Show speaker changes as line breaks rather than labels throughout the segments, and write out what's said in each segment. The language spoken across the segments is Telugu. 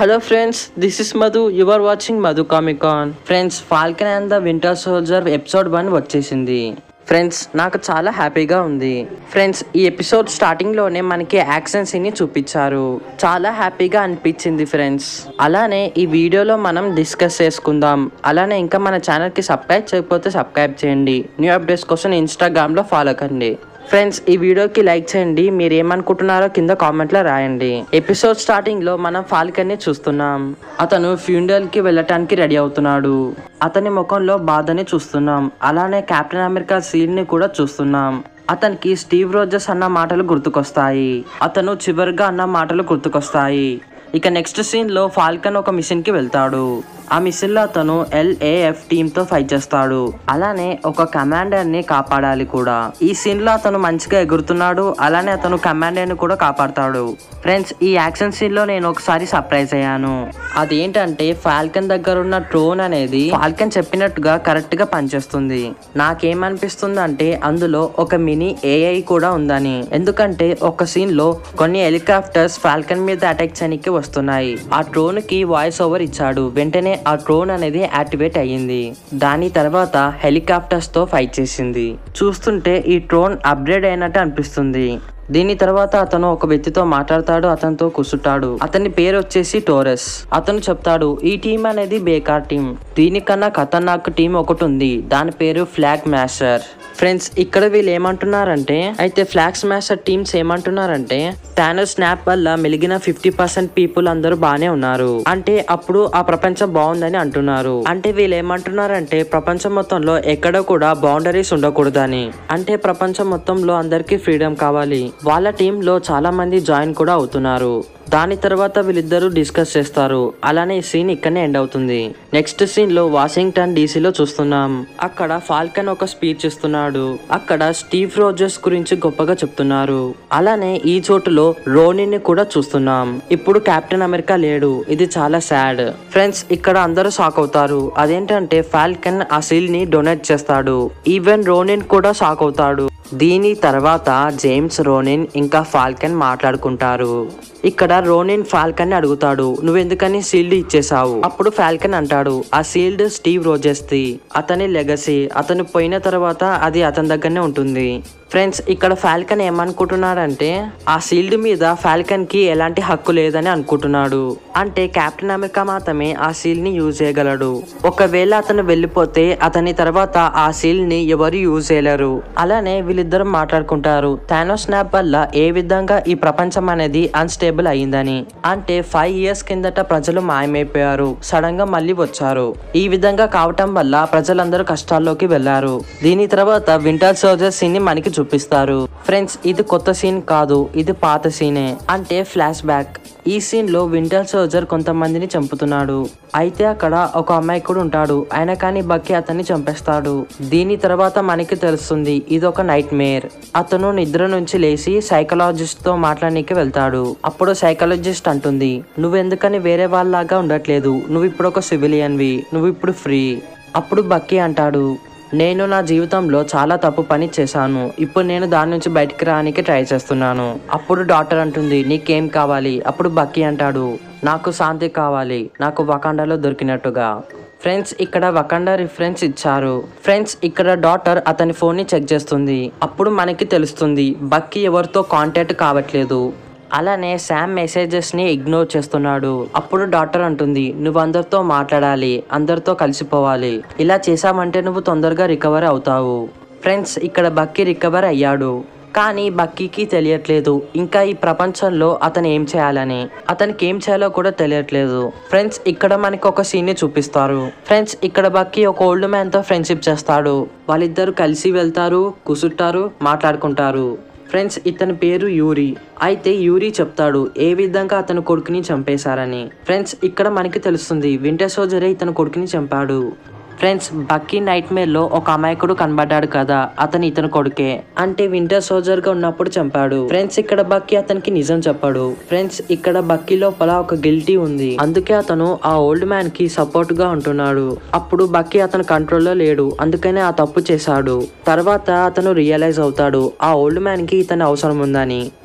Hello friends this is Madhu you are watching Madhu Comicon friends Falcon and the Winter Soldier episode one వచ్చేసింది ఫ్రెండ్స్ నాకు చాలా హ్యాపీగా ఉంది ఫ్రెండ్స్ ఈ ఎపిసోడ్ స్టార్టింగ్ లోనే మనకి యాక్షన్ సీన్ ని చూపించారు చాలా హ్యాపీగా అనిపించింది ఫ్రెండ్స్ అలానే ఈ వీడియోలో మనం డిస్కస్ చేసుకుందాం అలానే ఇంకా మన ఛానల్ కి సబ్స్క్రైబ్ చేయకపోతే సబ్స్క్రైబ్ చేయండి న్యూ అప్డేట్స్ కోసం ఇన్స్టాగ్రామ్ లో ఫాలో కండి ఫ్రెండ్స్ ఈ వీడియోకి లైక్ చేయండి మీరు ఏమనుకుంటున్నారో కింద కామెంట్ లో రాయండి ఎపిసోడ్ స్టార్టింగ్ లో మనం ఫాల్కన్ ని చూస్తున్నాం అతను ఫ్యూనరల్ కి వెళ్ళటానికి రెడీ అవుతున్నాడు అతని ముఖంలో బాధని చూస్తున్నాం అలానే కెప్టెన్ అమెరికా సీల్ ని కూడా చూస్తున్నాం అతనికి స్టీవ్ రోజర్స్ అన్న మాటలు గుర్తుకొస్తాయి అతను చివరిగా అన్న మాటలు గుర్తుకొస్తాయి ఇక నెక్స్ట్ సీన్ లో ఫాల్కన్ ఒక మిషన్ కి వెళ్తాడు ఆ మిషన్ లో అతను ఎల్ఏఎఫ్ టీమ్ తో ఫైట్ చేస్తాడు అలానే ఒక కమాండర్ ని కాపాడాలి కూడా ఈ సీన్ లో అతను మంచిగా ఎగురుతున్నాడు అలానే అతను కమాండర్ ని కూడా కాపాడతాడు ఫ్రెండ్స్ ఈ యాక్షన్ సీన్ లో నేను ఒకసారి సర్ప్రైజ్ అయ్యాను అదేంటంటే ఫాల్కన్ దగ్గర ఉన్న ట్రోన్ అనేది ఫాల్కన్ చెప్పినట్టుగా కరెక్ట్ గా పనిచేస్తుంది నాకేమనిపిస్తుంది అంటే అందులో ఒక మినీ ఏఐ కూడా ఉందని ఎందుకంటే ఒక సీన్ లో కొన్ని హెలికాప్టర్స్ ఫాల్కన్ మీద అటాక్ చేయడానికి వస్తున్నాయి ఆ డ్రోన్ కి వాయిస్ ఓవర్ ఇచ్చాడు వెంటనే ఆ డ్రోన్ అనేది యాక్టివేట్ అయ్యింది దాని తర్వాత హెలికాప్టర్స్ తో ఫైట్ చేసింది చూస్తుంటే ఈ డ్రోన్ అప్గ్రేడ్ అయినట్టు అనిపిస్తుంది దీని తర్వాత అతను ఒక వ్యక్తితో మాట్లాడతాడు అతనితో కూర్చుంటాడు అతని పేరు వచ్చేసి టోరస్ అతను చెప్తాడు ఈ టీం అనేది బేకార్ టీం దీనికన్నా ఖతర్నాక్ టీం ఒకటి ఉంది దాని పేరు ఫ్లాగ్ మ్యాషర్ ఫ్రెండ్స్ ఇక్కడ వీళ్ళు ఏమంటున్నారంటే అయితే ఫ్లాగ్ స్మాషర్ టీమ్స్ ఏమంటున్నారంటే టానో స్నాప్ వల్ల మిగిలిన ఫిఫ్టీ పర్సెంట్ పీపుల్ అందరూ బాగానే ఉన్నారు అంటే అప్పుడు ఆ ప్రపంచం బాగుందని అంటున్నారు అంటే వీళ్ళు ఏమంటున్నారంటే ప్రపంచం మొత్తంలో ఎక్కడ కూడా బౌండరీస్ ఉండకూడదని అంటే ప్రపంచం మొత్తంలో అందరికీ ఫ్రీడమ్ కావాలి వాళ్ళ టీంలో చాలా మంది జాయిన్ కూడా అవుతున్నారు దాని తర్వాత వీళ్ళిద్దరూ డిస్కస్ చేస్తారు అలానే ఈ సీన్ ఇక్కడనే ఎండ్ అవుతుంది నెక్స్ట్ సీన్ లో వాషింగ్టన్ డీసీలో చూస్తున్నాం అక్కడ ఫాల్కన్ ఒక స్పీచ్ ఇస్తున్నాడు అక్కడ స్టీవ్ రోజర్స్ గురించి గొప్పగా చెప్తున్నారు అలానే ఈ చోటులో రోనిని కూడా చూస్తున్నాం ఇప్పుడు కెప్టెన్ అమెరికా లేడు ఇది చాలా సాడ్ ఫ్రెండ్స్ ఇక్కడ అందరూ షాక్ అవుతారు అదేంటంటే ఫాల్కన్ ఆ సీల్ ని డొనేట్ చేస్తాడు ఈవెన్ రోనిన్ కూడా షాక్ అవుతాడు దీని తర్వాత జేమ్స్ రోనిన్ ఇంకా ఫాల్కన్ మాట్లాడుకుంటారు ఇక్కడ రోనిన్ ఫాల్కన్ ని అడుగుతాడు నువ్వెందుకని సీల్డ్ ఇచ్చేసావు అప్పుడు ఫాల్కన్ అంటాడు ఆ సీల్డ్ స్టీవ్ రోజెస్ ది అతని లెగసీ అతను పోయిన తర్వాత అది అతని దగ్గరనే ఉంటుంది ఫ్రెండ్స్ ఇక్కడ ఫాల్కన్ ఏమనుకుంటున్నాడంటే ఆ సీల్డ్ మీద ఫాల్కన్ కి ఎలాంటి హక్కు లేదని అనుకుంటున్నాడు అంటే కెప్టెన్ అమెరికా మాత్రమే ఆ సీల్ ని యూజ్ చేయగలడు ఒకవేళ అతను వెళ్ళిపోతే అతని తర్వాత ఆ సీల్ ని ఎవరు యూజ్ చేయలేరు అలానే వీళ్ళిద్దరు మాట్లాడుకుంటారు థానో స్నాప్ వల్ల ఏ విధంగా ఈ ప్రపంచం అనేది అన్స్టేబుల్ అయ్యిందని అంటే ఫైవ్ ఇయర్స్ కిందట ప్రజలు మాయమైపోయారు సడన్ గా మళ్ళీ వచ్చారు ఈ విధంగా కావటం వల్ల ప్రజలందరూ కష్టాల్లోకి వెళ్లారు దీని తర్వాత వింటర్ సోల్జర్ సీన్ ని మనకి చూపిస్తారు ఫ్రెండ్స్ ఇది కొత్త సీన్ కాదు ఇది పాత సీనే అంటే ఫ్లాష్ బ్యాక్ ఈ సీన్ లో వింటర్ సోల్జర్ కొంతమందిని చంపుతున్నాడు అయితే అక్కడ ఒక అమ్మాయి కూడా ఉంటాడు ఆయన కానీ బక్కి అతన్ని చంపేస్తాడు దీని తర్వాత మనకి తెలుస్తుంది ఇది ఒక నైట్ మేర్ అతను నిద్ర నుంచి లేచి సైకలాజిస్ట్ తో మాట్లాడడానికి వెళ్తాడు అప్పుడు సైకాలజిస్ట్ అంటుంది నువ్వెందుకని వేరే వాళ్ళలాగా ఉండట్లేదు నువ్వు ఇప్పుడు ఒక సివిలియన్వి నువ్వు ఇప్పుడు ఫ్రీ అప్పుడు బక్కి అంటాడు నేను నా జీవితంలో చాలా తప్పు పని చేశాను ఇప్పుడు నేను దాని నుంచి బయటికి రానికి ట్రై చేస్తున్నాను అప్పుడు డాక్టర్ అంటుంది నీకేం కావాలి అప్పుడు బక్కి అంటాడు నాకు శాంతి కావాలి నాకు వకాండాలో దొరికినట్టుగా ఫ్రెండ్స్ ఇక్కడ వకండా రిఫరెన్స్ ఇచ్చారు ఫ్రెండ్స్ ఇక్కడ డాటర్ అతని ఫోన్ ని చెక్ చేస్తుంది అప్పుడు మనకి తెలుస్తుంది బక్కి ఎవరితో కాంటాక్ట్ కావట్లేదు అలానే శామ్ మెసేజెస్ ని ఇగ్నోర్ చేస్తున్నాడు అప్పుడు డాక్టర్ అంటుంది నువ్వు అందరితో మాట్లాడాలి అందరితో కలిసిపోవాలి ఇలా చేసామంటే నువ్వు తొందరగా రికవర్ అవుతావు ఫ్రెండ్స్ ఇక్కడ బక్కి రికవర్ అయ్యాడు కానీ బక్కీకి తెలియట్లేదు ఇంకా ఈ ప్రపంచంలో అతను ఏం చేయాలని అతనికి ఏం చేయాలో కూడా తెలియట్లేదు ఫ్రెండ్స్ ఇక్కడ మనకి ఒక సీన్ ని చూపిస్తారు ఫ్రెండ్స్ ఇక్కడ బక్కీ ఒక ఓల్డ్ మ్యాన్ తో ఫ్రెండ్షిప్ చేస్తాడు వాళ్ళిద్దరు కలిసి వెళ్తారు కూసుంటారు మాట్లాడుకుంటారు ఫ్రెండ్స్ ఇతని పేరు యూరి అయితే యూరి చెప్తాడు ఏ విధంగా అతని కొడుకుని చంపేశారని ఫ్రెండ్స్ ఇక్కడ మనకి తెలుస్తుంది వింటర్ సోజరే ఇతని కొడుకుని చంపాడు ఫ్రెండ్స్ బక్కీ నైట్ మేర్ లో ఒక అమాయకుడు కనబడ్డాడు కదా అతను ఇతని కొడుకే అంటే వింటర్ సోల్జర్ గా ఉన్నప్పుడు చంపాడు ఫ్రెండ్స్ ఇక్కడ బక్కీ అతనికి నిజం చెప్పాడు ఫ్రెండ్స్ ఇక్కడ బక్కీ లోపల ఒక గిల్టీ ఉంది అందుకే అతను ఆ ఓల్డ్ మ్యాన్ కి సపోర్ట్ గా ఉంటున్నాడు అప్పుడు బక్కీ అతని కంట్రోల్లో లేడు అందుకనే ఆ తప్పు చేశాడు తర్వాత అతను రియలైజ్ అవుతాడు ఆ ఓల్డ్ మ్యాన్ కి ఇతని అవసరం ఉందని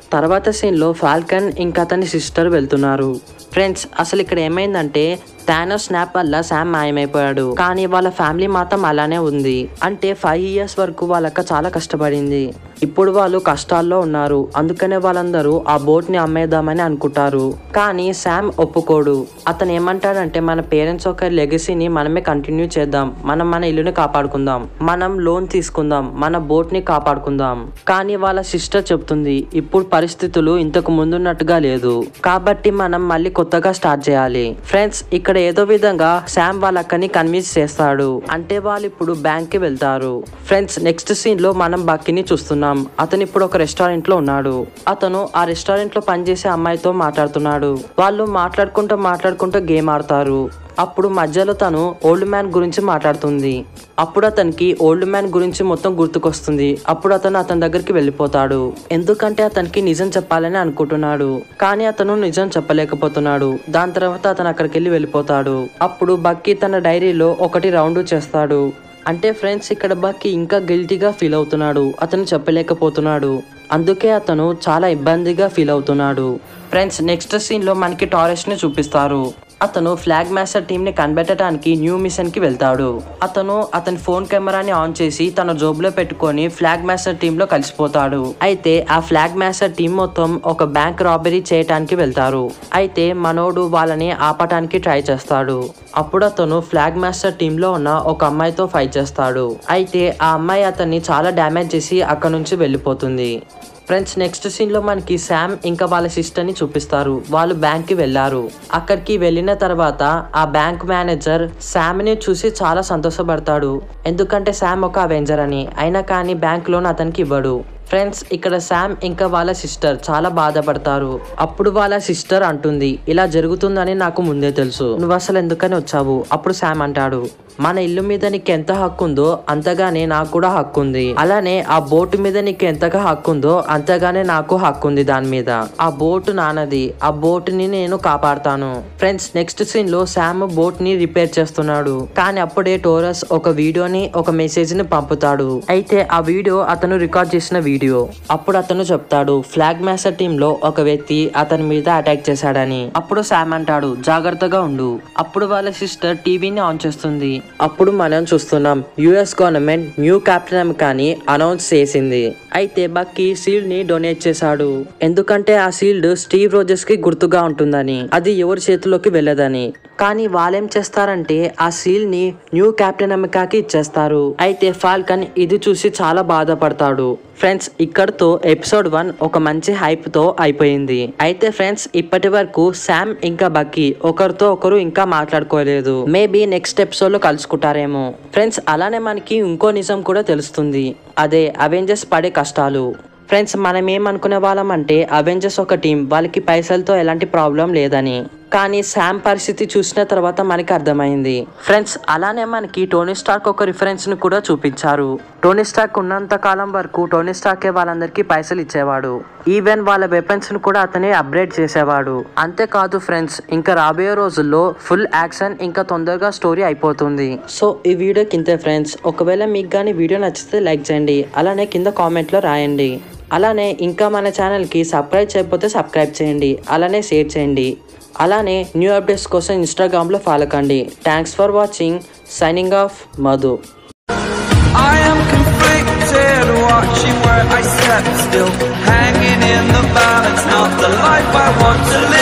తర్వాత సీన్లో ఫాల్కన్ ఇంకా అతని సిస్టర్ వెళ్తున్నారు ఫ్రెండ్స్ అసలు ఇక్కడ ఏమైందంటే థానో స్నాప్ వల్ల శామ్ మాయమైపోయాడు కానీ వాళ్ళ ఫ్యామిలీ మాత్రం అలానే ఉంది అంటే ఫైవ్ ఇయర్స్ వరకు వాళ్ళక్క చాలా కష్టపడింది ఇప్పుడు వాళ్ళు కష్టాల్లో ఉన్నారు అందుకనే వాళ్ళందరూ ఆ బోట్ ని అమ్మేద్దామని అనుకుంటారు కానీ శామ్ ఒప్పుకోడు అతను ఏమంటాడంటే మన పేరెంట్స్ ఒక లెగసీని మనమే కంటిన్యూ చేద్దాం మనం మన ఇల్లుని కాపాడుకుందాం మనం లోన్ తీసుకుందాం మన బోట్ ని కాపాడుకుందాం కానీ వాళ్ళ సిస్టర్ చెప్తుంది ఇప్పుడు పరిస్థితులు ఇంతకు ముందున్నట్టుగా లేదు కాబట్టి మనం మళ్ళీ కొత్తగా స్టార్ట్ చేయాలి ఫ్రెండ్స్ ఇక్కడ ఏదో విధంగా శామ్ వాళ్ళ అక్కని కన్విన్స్ చేస్తాడు అంటే వాళ్ళు ఇప్పుడు బ్యాంక్ కి వెళ్తారు ఫ్రెండ్స్ నెక్స్ట్ సీన్ లో మనం బక్కిని చూస్తున్నాం అతను ఇప్పుడు ఒక రెస్టారెంట్ లో ఉన్నాడు అతను ఆ రెస్టారెంట్ లో పనిచేసే అమ్మాయితో మాట్లాడుతున్నాడు వాళ్ళు మాట్లాడుకుంటూ మాట్లాడుకుంటూ గేమ్ ఆడతారు అప్పుడు మధ్యలో తను ఓల్డ్ మ్యాన్ గురించి మాట్లాడుతుంది అప్పుడు అతనికి ఓల్డ్ మ్యాన్ గురించి మొత్తం గుర్తుకొస్తుంది అప్పుడు అతను అతని దగ్గరికి వెళ్ళిపోతాడు ఎందుకంటే అతనికి నిజం చెప్పాలని అనుకుంటున్నాడు కానీ అతను నిజం చెప్పలేకపోతున్నాడు దాని తర్వాత అతను అక్కడికి వెళ్ళి వెళ్ళిపోతాడు అప్పుడు బక్కీ తన డైరీలో ఒకటి రౌండ్ చేస్తాడు అంటే ఫ్రెండ్స్ ఇక్కడ బక్కీ ఇంకా గిల్టీగా ఫీల్ అవుతున్నాడు అతను చెప్పలేకపోతున్నాడు అందుకే అతను చాలా ఇబ్బందిగా ఫీల్ అవుతున్నాడు ఫ్రెండ్స్ నెక్స్ట్ సీన్ లో మనకి టారెస్ట్ ని చూపిస్తారు అతను ఫ్లాగ్ మాస్టర్ టీమ్ ని కనిపెట్టడానికి న్యూ మిషన్ కి వెళ్తాడు అతను అతని ఫోన్ కెమెరాని ఆన్ చేసి తన జోబులో పెట్టుకొని ఫ్లాగ్ మాస్టర్ టీమ్ లో కలిసిపోతాడు అయితే ఆ ఫ్లాగ్ మాస్టర్ టీం మొత్తం ఒక బ్యాంక్ రాబరీ చేయడానికి వెళ్తారు అయితే మనోడు వాళ్ళని ఆపటానికి ట్రై చేస్తాడు అప్పుడు అతను ఫ్లాగ్ మాస్టర్ టీమ్ లో ఉన్న ఒక అమ్మాయితో ఫైట్ చేస్తాడు అయితే ఆ అమ్మాయి అతన్ని చాలా డ్యామేజ్ చేసి అక్కడ నుంచి వెళ్ళిపోతుంది ఫ్రెండ్స్ నెక్స్ట్ సీన్ లో మనకి శామ్ ఇంకా వాళ్ళ సిస్టర్ ని చూపిస్తారు వాళ్ళు బ్యాంక్ కి వెళ్లారు అక్కడికి వెళ్ళిన తర్వాత ఆ బ్యాంక్ మేనేజర్ శామ్ ని చూసి చాలా సంతోషపడతాడు ఎందుకంటే శామ్ ఒక అవెంజర్ అని అయినా కానీ బ్యాంక్ లోన్ అతనికి ఇవ్వడు ఫ్రెండ్స్ ఇక్కడ శామ్ ఇంకా వాళ్ళ సిస్టర్ చాలా బాధపడతారు అప్పుడు వాళ్ళ సిస్టర్ అంటుంది ఇలా జరుగుతుందని నాకు ముందే తెలుసు నువ్వు అసలు ఎందుకని వచ్చావు అప్పుడు శామ్ అంటాడు మన ఇల్లు మీద నీకు ఎంత హక్కు ఉందో అంతగానే నాకు కూడా హక్కు ఉంది అలానే ఆ బోటు మీద నీకు ఎంతగా హక్కు ఉందో అంతగానే నాకు హక్కు ఉంది దాని మీద ఆ బోటు నానది ఆ బోటుని నేను కాపాడుతాను ఫ్రెండ్స్ నెక్స్ట్ సీన్ లో శామ్ బోట్ ని రిపేర్ చేస్తున్నాడు కానీ అప్పుడే టోరస్ ఒక వీడియోని ఒక మెసేజ్ ని పంపుతాడు అయితే ఆ వీడియో అతను రికార్డ్ చేసిన వీడియో అప్పుడు అతను చెప్తాడు ఫ్లాగ్ మాస్టర్ టీమ్ లో ఒక వ్యక్తి అతని మీద అటాక్ చేశాడని అప్పుడు శామ్ అంటాడు జాగ్రత్తగా ఉండు అప్పుడు వాళ్ళ సిస్టర్ టీవీని ఆన్ చేస్తుంది అప్పుడు మనం చూస్తున్నాం యుఎస్ గవర్నమెంట్ న్యూ క్యాప్టెన్ అమెరికాని అనౌన్స్ చేసింది అయితే బక్కీ సీల్డ్ ని డొనేట్ చేశాడు ఎందుకంటే ఆ సీల్డ్ స్టీవ్ రోజెస్ కి గుర్తుగా ఉంటుందని అది ఎవరి చేతిలోకి వెళ్ళదని కానీ వాళ్ళేం చేస్తారంటే ఆ సీల్ ని న్యూ కెప్టెన్ అమెరికాకి ఇచ్చేస్తారు అయితే ఫాల్కన్ ఇది చూసి చాలా బాధపడతాడు ఫ్రెండ్స్ ఇక్కడతో ఎపిసోడ్ వన్ ఒక మంచి హైప్ తో అయిపోయింది అయితే ఫ్రెండ్స్ ఇప్పటి వరకు శామ్ ఇంకా బక్కీ ఒకరితో ఒకరు ఇంకా మాట్లాడుకోలేదు మేబీ నెక్స్ట్ ఎపిసోడ్ లో కలుసుకుంటారేమో ఫ్రెండ్స్ అలానే మనకి ఇంకో నిజం కూడా తెలుస్తుంది అదే అవెంజర్స్ పడే కష్టాలు ఫ్రెండ్స్ మనం ఏమనుకునే వాళ్ళం అంటే అవెంజర్స్ ఒక టీం వాళ్ళకి పైసలతో ఎలాంటి ప్రాబ్లం లేదని కానీ శామ్ పరిస్థితి చూసిన తర్వాత మనకి అర్థమైంది ఫ్రెండ్స్ అలానే మనకి టోనీ స్టార్క్ ఒక రిఫరెన్స్ ని కూడా చూపించారు టోనీ స్టార్క్ ఉన్నంత కాలం వరకు టోనీ స్టార్కే వాళ్ళందరికీ పైసలు ఇచ్చేవాడు ఈవెన్ వాళ్ళ వెపన్స్ ను కూడా అతనే అప్గ్రేడ్ చేసేవాడు అంతేకాదు ఫ్రెండ్స్ ఇంకా రాబోయే రోజుల్లో ఫుల్ యాక్షన్ ఇంకా తొందరగా స్టోరీ అయిపోతుంది సో ఈ వీడియో కింద ఫ్రెండ్స్ ఒకవేళ మీకు కానీ వీడియో నచ్చితే లైక్ చేయండి అలానే కింద కామెంట్ లో రాయండి అలానే ఇంకా మన ఛానల్కి సబ్స్క్రైబ్ చేయకపోతే సబ్స్క్రైబ్ చేయండి అలానే షేర్ చేయండి అలానే న్యూ అప్డేట్స్ కోసం ఇన్స్టాగ్రామ్లో ఫాలో కండి thanks for watching signing off Madhu
I am conflicted, watching where I step still, hanging in the balance, not the life I want to live.